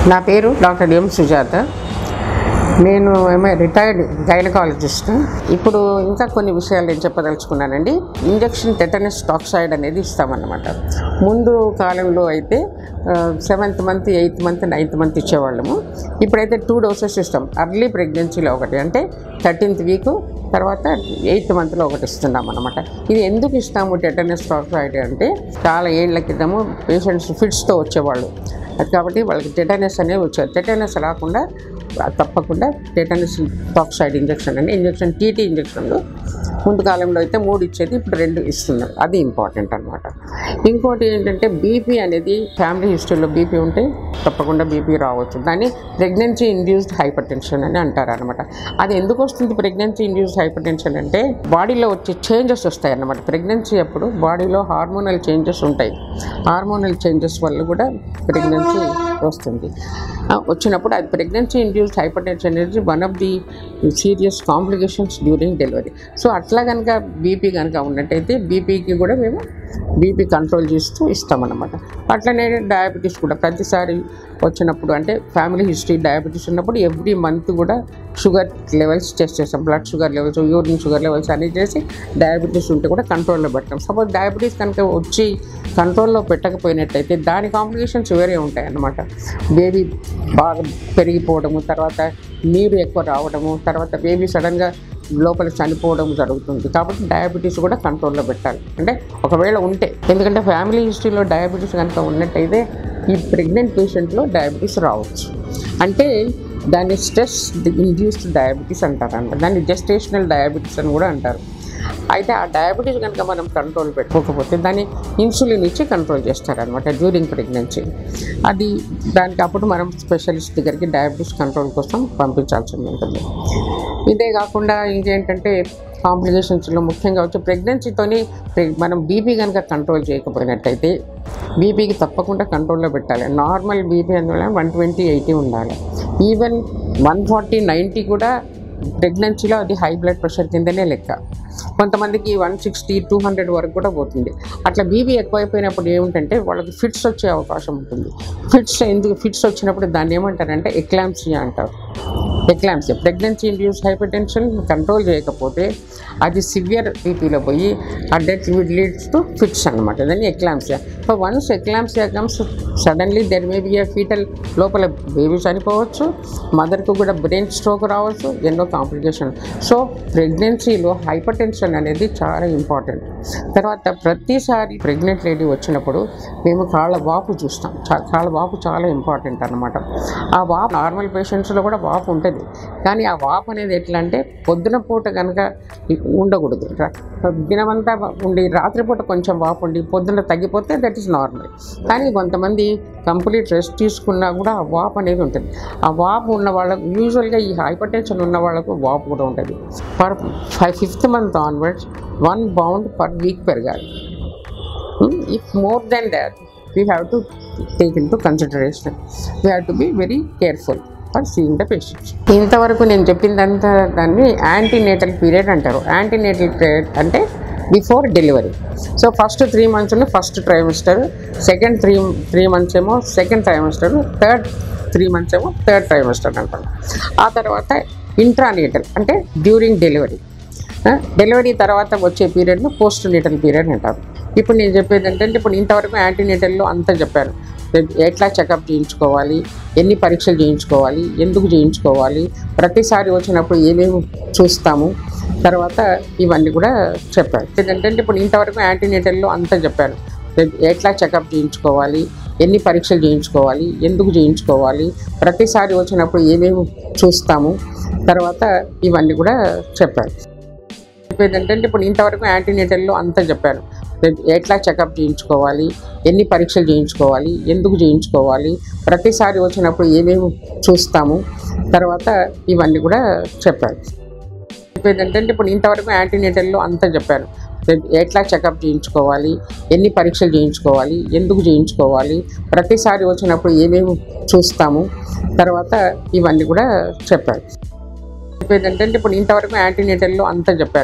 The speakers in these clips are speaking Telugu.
నా పేరు డాక్టర్ ఎం సుజాత నేను ఏమో రిటైర్డ్ గైనకాలజిస్ట్ ఇప్పుడు ఇంకా కొన్ని విషయాలు నేను చెప్పదలుచుకున్నానండి ఇంజెక్షన్ టెటనస్ టాక్సైడ్ అనేది ఇస్తామన్నమాట ముందు కాలంలో అయితే seventh month eighth month ninth month ఇచ్చేవాళ్ళము ఇప్పుడైతే టూ డోసెస్ ఇస్తాం అర్లీ ప్రెగ్నెన్సీలో ఒకటి అంటే థర్టీన్త్ వీక్ తర్వాత ఎయిత్ మంత్లో ఒకటి ఇస్తున్నాం అనమాట ఇది ఎందుకు ఇస్తాము టెటనస్ టాక్సైడ్ అంటే చాలా ఏళ్ల క్రితము పేషెంట్స్ ఫిట్స్తో వచ్చేవాళ్ళు అది కాబట్టి వాళ్ళకి టెటనస్ అనేవి వచ్చారు టెటనస్ రాకుండా తప్పకుండా టెటనస్ టాక్సైడ్ ఇంజెక్షన్ అని ఇంజెక్షన్ టీటీ ఇంజెక్షన్లు ముందు కాలంలో అయితే మూడు ఇచ్చేది ఇప్పుడు రెండు ఇస్తున్నారు అది ఇంపార్టెంట్ అనమాట ఇంకోటి ఏంటంటే బీపీ అనేది ఫ్యామిలీ హిస్టరీలో బీపీ ఉంటే తప్పకుండా బీపీ రావచ్చు దాన్ని ప్రెగ్నెన్సీ ఇండ్యూస్డ్ హైపర్ టెన్షన్ అని అంటారు అనమాట అది ఎందుకు వస్తుంది ప్రెగ్నెన్సీ ఇండ్యూస్డ్ హైపర్ టెన్షన్ అంటే బాడీలో వచ్చే చేంజెస్ వస్తాయి అన్నమాట ప్రెగ్నెన్సీ అప్పుడు బాడీలో హార్మోనల్ చేంజెస్ ఉంటాయి హార్మోనల్ చేంజెస్ వల్ల కూడా ప్రెగ్నెన్సీ వస్తుంది ఆ, వచ్చినప్పుడు అది ప్రెగ్నెన్సీ ఇండ్యూస్డ్ హైపర్ టెన్షన్ అనేది one of the serious complications during delivery so అట్లా కనుక బీపీ కనుక ఉన్నట్టయితే బీపీకి కూడా మేము బీపీ కంట్రోల్ చేస్తూ ఇస్తామన్నమాట అట్లనే డయాబెటీస్ కూడా ప్రతిసారి వచ్చినప్పుడు అంటే ఫ్యామిలీ హిస్టరీ డయాబెటీస్ ఉన్నప్పుడు ఎవ్రీ మంత్ కూడా షుగర్ లెవెల్స్ టెస్ట్ చేస్తాం blood sugar levels urine sugar levels అన్నీ చేసి డయాబెటీస్ ఉంటే కూడా కంట్రోల్లో పెడతాం సపోజ్ డయాబెటీస్ కనుక వచ్చి కంట్రోల్లో పెట్టకపోయినట్టయితే దాని కాంప్లికేషన్స్ వేరే ఉంటాయి అన్నమాట బేబీ బాగా పెరిగిపోవడము తర్వాత నీరు ఎక్కువ రావడము తర్వాత బేబీ సడన్గా లోపల చనిపోవడం జరుగుతుంది కాబట్టి డయాబెటీస్ కూడా కంట్రోల్లో పెట్టాలి అంటే ఒకవేళ ఉంటే ఎందుకంటే ఫ్యామిలీ హిస్టరీలో డయాబెటీస్ కనుక ఉన్నట్టయితే ఈ ప్రెగ్నెంట్ పేషెంట్లో డయాబెటీస్ రావచ్చు అంటే దాన్ని స్ట్రెస్ ఇండ్యూస్డ్ డయాబెటీస్ అంటారు అనమాట దాన్ని జెస్టేషనల్ డయాబెటీస్ అని కూడా అంటారు అయితే ఆ డయాబెటీస్ కనుక మనం కంట్రోల్ పెట్టుకోకపోతే దాన్ని ఇన్సులిన్ ఇచ్చి కంట్రోల్ చేస్తారనమాట డ్యూరింగ్ ప్రెగ్నెన్సీ అది దానికి అప్పుడు మనం స్పెషలిస్ట్ దగ్గరికి డయాబెటీస్ కంట్రోల్ కోసం పంపించాల్సి ఉంటుంది ఇదే కాకుండా ఇంకేంటంటే కాంప్లికేషన్స్లో ముఖ్యంగా వచ్చి ప్రెగ్నెన్సీతోని ప్రె- మనం బీపీ కనుక కంట్రోల్ చేయకపోయినట్టయితే బీపీకి తప్పకుండా కంట్రోల్లో పెట్టాలి నార్మల్ బీపీ అందువల్ల వన్ ట్వంటీ ఎయిటీ ఉండాలి ఈవెన్ వన్ ఫార్టీ నైంటీ కూడా ప్రెగ్నెన్సీలో అది హై బ్లడ్ ప్రెషర్ కిందనే లెక్క కొంతమందికి వన్ సిక్స్టీ టూ హండ్రెడ్ వరకు కూడా పోతుంది అట్లా బీపీ ఎక్కువైపోయినప్పుడు ఏమిటంటే వాళ్ళకి ఫిట్స్ వచ్చే అవకాశం ఉంటుంది ఫిట్స్ ఎందుకు ఫిట్స్ వచ్చినప్పుడు దాన్ని ఏమంటారంటే ఎక్లాంప్సియా అంటారు eclampsia pregnancy induce hypertension control చేయకపోతే అది సివియర్ బీపీలో పోయి ఆ డెత్ లీడ్స్ టు ఫిట్స్ అనమాట దాన్ని eclampsia so once eclampsia comes suddenly there may be a fetal లోపల బేబీ చనిపోవచ్చు మదర్కు కూడా బ్రెయిన్ స్ట్రోక్ రావచ్చు ఎన్నో కాంప్లికేషన్ సో ప్రెగ్నెన్సీలో హైపర్ టెన్షన్ అనేది చాలా ఇంపార్టెంట్ తర్వాత ప్రతిసారి ప్రెగ్నెంట్ లేడీ వచ్చినప్పుడు మేము కాళ్ళ వాపు చూస్తాం చా- కాళ్ళ వాపు చాలా ఇంపార్టెంట్ అనమాట ఆ వాపు నార్మల్ పేషెంట్స్లో కూడా వాపు ఉంటుంది కానీ ఆ వాపు అనేది ఎట్లా అంటే పొద్దున పూట కనుక ఉండకూడదు రా- దినమంతా ఉండి రాత్రిపూట కొంచెం వాపు ఉండి పొద్దున తగ్గిపోతే దట్ ఈస్ నార్మల్ కానీ కొంతమంది కంప్లీట్ రెస్ట్ తీసుకున్నా కూడా ఆ వాపు అనేది ఉంటుంది ఆ వాపు ఉన్న వాళ్ళకు యూజువల్గా ఈ హైపర్ టెన్షన్ ఉన్న వాళ్ళకు వాపు కూడా ఉంటుంది per five fifth month onwards one pound per week పెరగాలి if more then that we have to take into consideration we have to be very careful for seeing the patients ఇంతవరకు నేను చెప్పిందంతా దాన్ని యాంటీనేటల్ పీరియడ్ అంటారు యాంటీనేటల్ పీరియడ్ అంటే before delivery so first three months first trimester second three three months ఏమో second trimester third three months ఏమో థర్డ్ ట్రైమిస్టర్ అంటారు ఆ తర్వాత ఇంట్రానేటల్ అంటే డ్యూరింగ్ డెలివరీ ఆ, డెలివరీ తర్వాత వచ్చే పీరియడ్ను పోస్ట్ నేటల్ పీరియడ్ అంటారు ఇప్పుడు నేను చెప్పేది ఏంటంటే ఇప్పుడు ఇంతవరకు యాంటీనేటల్లో అంతా చెప్పాను ఎట్లా చెకప్ చేయించుకోవాలి ఎన్ని పరీక్షలు చేయించుకోవాలి ఎందుకు చేయించుకోవాలి ప్రతిసారి వచ్చినప్పుడు ఏమేమి చూస్తాము తర్వాత ఇవన్నీ కూడా చెప్పాను ఏంటంటే ఇప్పుడు ఇంతవరకు యాంటీనేటల్లో అంతా చెప్పాను ఎట్లా చెకప్ చేయించుకోవాలి ఎన్ని పరీక్షలు చేయించుకోవాలి ఎందుకు చేయించుకోవాలి ప్రతిసారి వచ్చినప్పుడు ఏమేమి చూస్తాము తర్వాత ఇవన్నీ కూడా చెప్పాను చెప్పేది ఏంటంటే ఇప్పుడు ఇంతవరకు యాంటీనేటల్లో అంతా చెప్పాను ఎట్లా చెకప్ చేయించుకోవాలి ఎన్ని పరీక్షలు చేయించుకోవాలి ఎందుకు చేయించుకోవాలి ప్రతిసారి వచ్చినప్పుడు ఏమేమి చూస్తాము తర్వాత ఇవన్నీ కూడా చెప్పాను చెప్పేది ఏంటంటే ఇప్పుడు ఇంతవరకు యాంటీనేటల్లో అంతా చెప్పాను ఎట్లా చెకప్ చేయించుకోవాలి ఎన్ని పరీక్షలు చేయించుకోవాలి ఎందుకు చేయించుకోవాలి ప్రతిసారి వచ్చినప్పుడు ఏమేమి చూస్తాము తర్వాత ఇవన్నీ కూడా చెప్పాను చెప్పేది ఏంటంటే ఇప్పుడు ఇంతవరకు యాంటీనేటల్లో అంతా చెప్పాను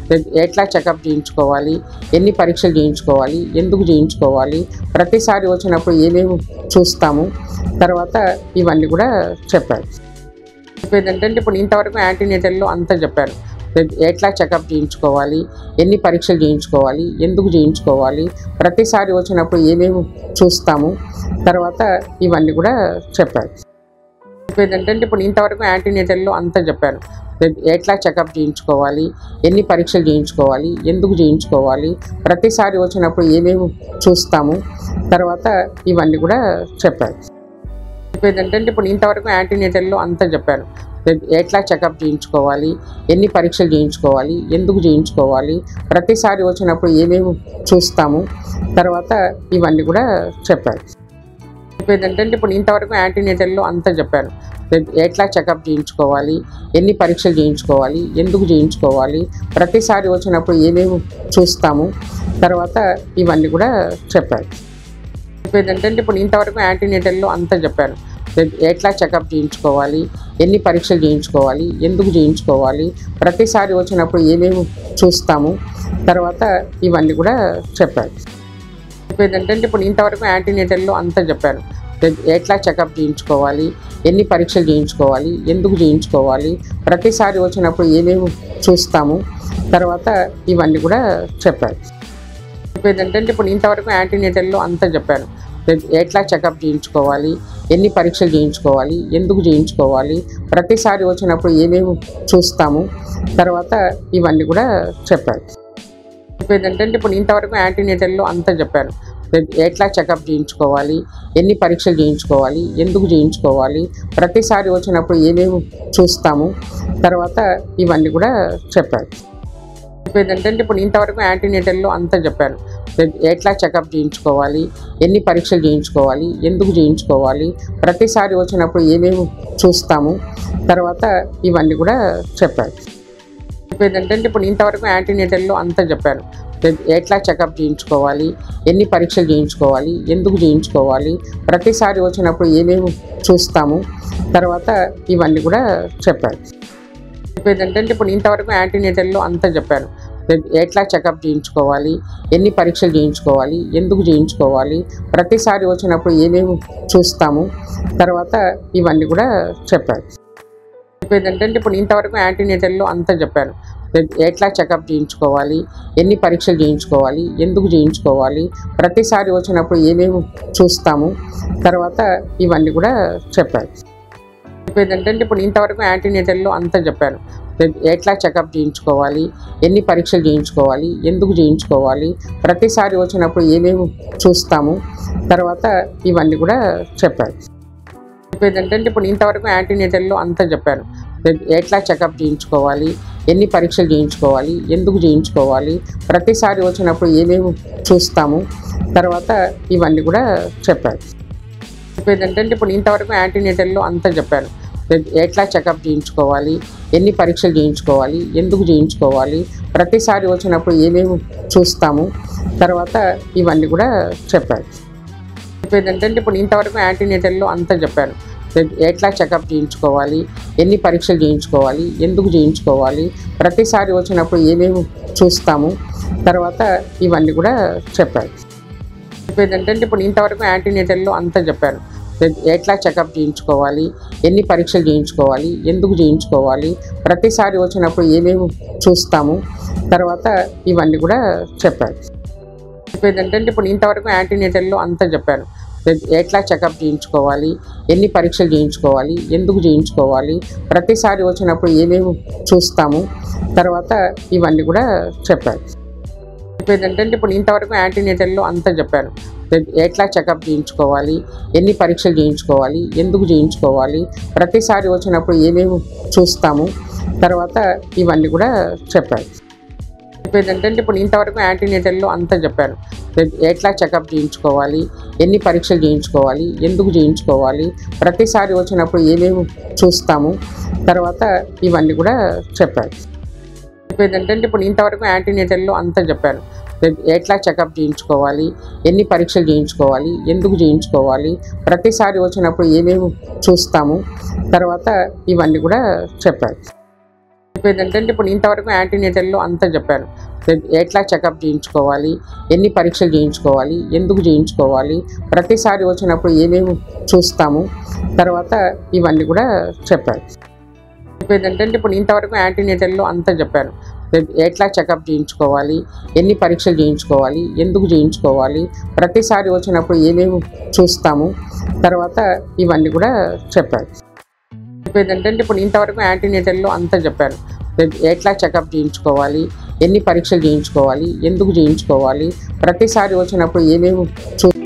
ఎట్లా చెకప్ చేయించుకోవాలి ఎన్ని పరీక్షలు చేయించుకోవాలి ఎందుకు చేయించుకోవాలి ప్రతిసారి వచ్చినప్పుడు ఏమేమి చూస్తాము తర్వాత ఇవన్నీ కూడా చెప్పారు చెప్పేది ఏంటంటే ఇప్పుడు ఇంతవరకు యాంటీనేటల్లో అంతా చెప్పాను ఎట్లా చెకప్ చేయించుకోవాలి ఎన్ని పరీక్షలు చేయించుకోవాలి ఎందుకు చేయించుకోవాలి ప్రతిసారి వచ్చినప్పుడు ఏమేమి చూస్తాము తర్వాత ఇవన్నీ కూడా చెప్పారు చెప్పేది ఏంటంటే ఇప్పుడు ఇంతవరకు యాంటీనేటల్లో అంతా చెప్పాను ఎట్లా చెకప్ చేయించుకోవాలి ఎన్ని పరీక్షలు చేయించుకోవాలి ఎందుకు చేయించుకోవాలి ప్రతిసారి వచ్చినప్పుడు ఏమేమి చూస్తాము తర్వాత ఇవన్నీ కూడా చెప్పారు చెప్పేది ఏంటంటే ఇప్పుడు ఇంతవరకు యాంటీనేటల్లో అంతా చెప్పాను ఎట్లా చెకప్ చేయించుకోవాలి ఎన్ని పరీక్షలు చేయించుకోవాలి ఎందుకు చేయించుకోవాలి ప్రతిసారి వచ్చినప్పుడు ఏమేమి చూస్తాము తర్వాత ఇవన్నీ కూడా చెప్పారు చెప్పేది ఏంటంటే ఇప్పుడు ఇంతవరకు యాంటీనేటల్లో అంతా చెప్పాను ఎట్లా చెకప్ చేయించుకోవాలి ఎన్ని పరీక్షలు చేయించుకోవాలి ఎందుకు చేయించుకోవాలి ప్రతిసారి వచ్చినప్పుడు ఏమేమి చూస్తాము తర్వాత ఇవన్నీ కూడా చెప్పారు చెప్పేది ఏంటంటే ఇప్పుడు ఇంతవరకు యాంటీనేటల్లో అంతా చెప్పాను ఎట్లా చెకప్ చేయించుకోవాలి ఎన్ని పరీక్షలు చేయించుకోవాలి ఎందుకు చేయించుకోవాలి ప్రతిసారి వచ్చినప్పుడు ఏమేమి చూస్తాము తర్వాత ఇవన్నీ కూడా చెప్పారు చెప్పేది ఏంటంటే ఇప్పుడు ఇంతవరకు యాంటీనేటల్లో అంతా చెప్పాను ఎట్లా చెకప్ చేయించుకోవాలి ఎన్ని పరీక్షలు చేయించుకోవాలి ఎందుకు చేయించుకోవాలి ప్రతిసారి వచ్చినప్పుడు ఏమేమి చూస్తాము తర్వాత ఇవన్నీ కూడా చెప్పారు చెప్పేది ఏంటంటే ఇప్పుడు ఇంతవరకు యాంటీనేటల్లో అంతా చెప్పాను ఎట్లా చెకప్ చేయించుకోవాలి ఎన్ని పరీక్షలు చేయించుకోవాలి ఎందుకు చేయించుకోవాలి ప్రతిసారి వచ్చినప్పుడు ఏమేమి చూస్తాము తర్వాత ఇవన్నీ కూడా చెప్పారు చెప్పేది ఏంటంటే ఇప్పుడు ఇంతవరకు యాంటీనేటల్లో అంతా చెప్పాను ఎట్లా చెకప్ చేయించుకోవాలి ఎన్ని పరీక్షలు చేయించుకోవాలి ఎందుకు చేయించుకోవాలి ప్రతిసారి వచ్చినప్పుడు ఏమేమి చూస్తాము తర్వాత ఇవన్నీ కూడా చెప్పారు చెప్పేది ఏంటంటే ఇప్పుడు ఇంతవరకు యాంటీనేటల్లో అంతా చెప్పాను ఎట్లా చెకప్ చేయించుకోవాలి ఎన్ని పరీక్షలు చేయించుకోవాలి ఎందుకు చేయించుకోవాలి ప్రతిసారి వచ్చినప్పుడు ఏమేమి చూస్తాము తర్వాత ఇవన్నీ కూడా చెప్పారు చెప్పేది ఏంటంటే ఇప్పుడు ఇంతవరకు యాంటీనేటల్లో అంతా చెప్పాను ఎట్లా చెకప్ చేయించుకోవాలి ఎన్ని పరీక్షలు చేయించుకోవాలి ఎందుకు చేయించుకోవాలి ప్రతిసారి వచ్చినప్పుడు ఏమేమి చూస్తాము తర్వాత ఇవన్నీ కూడా చెప్పారు చెప్పేది ఏంటంటే ఇప్పుడు ఇంతవరకు యాంటీనేటల్లో అంతా చెప్పాను ఎట్లా చెకప్ చేయించుకోవాలి ఎన్ని పరీక్షలు చేయించుకోవాలి ఎందుకు చేయించుకోవాలి ప్రతిసారి వచ్చినప్పుడు ఏమేమి చూస్తాము తర్వాత ఇవన్నీ కూడా చెప్పారు చెప్పేది ఏంటంటే ఇప్పుడు ఇంతవరకు యాంటీనేటల్లో అంతా చెప్పాను ఎట్లా చెకప్ చేయించుకోవాలి ఎన్ని పరీక్షలు చేయించుకోవాలి ఎందుకు చేయించుకోవాలి ప్రతిసారి వచ్చినప్పుడు ఏమేమి చూస్తాము తర్వాత ఇవన్నీ కూడా చెప్పారు చెప్పేది ఏంటంటే ఇప్పుడు ఇంతవరకు యాంటీనేటల్లో అంతా చెప్పాను ఎట్లా చెకప్ చేయించుకోవాలి ఎన్ని పరీక్షలు చేయించుకోవాలి ఎందుకు చేయించుకోవాలి ప్రతిసారి వచ్చినప్పుడు ఏమేమి చూస్తాము తర్వాత ఇవన్నీ కూడా చెప్పారు చెప్పేది ఏంటంటే ఇప్పుడు ఇంతవరకు యాంటీనేటల్లో అంతా చెప్పాను ఎట్లా చెకప్ చేయించుకోవాలి ఎన్ని పరీక్షలు చేయించుకోవాలి ఎందుకు చేయించుకోవాలి ప్రతిసారి వచ్చినప్పుడు ఏమేమి చూస్తాము తర్వాత ఇవన్నీ కూడా చెప్పారు చెప్పేది ఏంటంటే ఇప్పుడు ఇంతవరకు యాంటీనేటల్లో అంతా చెప్పాను ఎట్లా చెకప్ చేయించుకోవాలి ఎన్ని పరీక్షలు చేయించుకోవాలి ఎందుకు చేయించుకోవాలి ప్రతిసారి వచ్చినప్పుడు ఏమేమి చూస్తాము తర్వాత ఇవన్నీ కూడా చెప్పారు చెప్పేది ఏంటంటే ఇప్పుడు ఇంతవరకు యాంటీనేటల్లో అంతా చెప్పాను ఎట్లా చెకప్ చేయించుకోవాలి ఎన్ని పరీక్షలు చేయించుకోవాలి ఎందుకు చేయించుకోవాలి ప్రతిసారి వచ్చినప్పుడు ఏమేమి చూస్తాము తర్వాత ఇవన్నీ కూడా చెప్పారు చెప్పేది ఏంటంటే ఇప్పుడు ఇంతవరకు యాంటీనేటల్లో అంతా చెప్పాను ఎట్లా చెకప్ చేయించుకోవాలి ఎన్ని పరీక్షలు చేయించుకోవాలి ఎందుకు చేయించుకోవాలి ప్రతిసారి వచ్చినప్పుడు ఏమేమి చూస్తాము తర్వాత ఇవన్నీ కూడా చెప్పారు చెప్పేది ఏంటంటే ఇప్పుడు ఇంతవరకు యాంటీనేటల్లో అంతా చెప్పాను ఎట్లా చెకప్ చేయించుకోవాలి ఎన్ని పరీక్షలు చేయించుకోవాలి ఎందుకు చేయించుకోవాలి ప్రతిసారి వచ్చినప్పుడు ఏమేమి చూస్తాము తర్వాత ఇవన్నీ కూడా చెప్పారు చెప్పేది ఏంటంటే ఇప్పుడు ఇంతవరకు యాంటీనేటల్లో అంతా చెప్పాను ఎట్లా చెకప్ చేయించుకోవాలి ఎన్ని పరీక్షలు చేయించుకోవాలి ఎందుకు చేయించుకోవాలి ప్రతిసారి వచ్చినప్పుడు ఏమేమి చూస్తాము తర్వాత ఇవన్నీ కూడా చెప్పారు చెప్పేది ఏంటంటే ఇప్పుడు ఇంతవరకు యాంటీనేటల్లో అంతా చెప్పాను ఎట్లా చెకప్ చేయించుకోవాలి ఎన్ని పరీక్షలు చేయించుకోవాలి ఎందుకు చేయించుకోవాలి ప్రతిసారి వచ్చినప్పుడు ఏమేమి చూస్తాము తర్వాత ఇవన్నీ కూడా చెప్పారు చెప్పేది ఏంటంటే ఇప్పుడు ఇంతవరకు యాంటీనేటల్లో అంతా చెప్పాను ఎట్లా చెకప్ చేయించుకోవాలి ఎన్ని పరీక్షలు చేయించుకోవాలి ఎందుకు చేయించుకోవాలి ప్రతిసారి వచ్చినప్పుడు ఏమేమి చూస్తాము తర్వాత ఇవన్నీ కూడా చెప్పారు చెప్పేది ఏంటంటే ఇప్పుడు ఇంతవరకు యాంటీనేటల్లో అంతా చెప్పాను ఎట్లా చెకప్ చేయించుకోవాలి ఎన్ని పరీక్షలు చేయించుకోవాలి ఎందుకు చేయించుకోవాలి ప్రతిసారి వచ్చినప్పుడు ఏమేమి చూస్తాము తర్వాత ఇవన్నీ కూడా చెప్పాను చెప్పేది ఏంటంటే ఇప్పుడు ఇంతవరకు యాంటీనేటల్లో అంతా చెప్పాను ఎట్లా చెకప్ చేయించుకోవాలి ఎన్ని పరీక్షలు చేయించుకోవాలి ఎందుకు చేయించుకోవాలి ప్రతిసారి వచ్చినప్పుడు ఏమేమి చూస్తాము తర్వాత ఇవన్నీ కూడా చెప్పాను చెప్పేది ఏంటంటే ఇప్పుడు ఇంతవరకు యాంటీనేటల్లో అంతా చెప్పాను ఎట్లా చెకప్ చేయించుకోవాలి ఎన్ని పరీక్షలు చేయించుకోవాలి ఎందుకు చేయించుకోవాలి ప్రతిసారి వచ్చినప్పుడు ఏమేమి చూ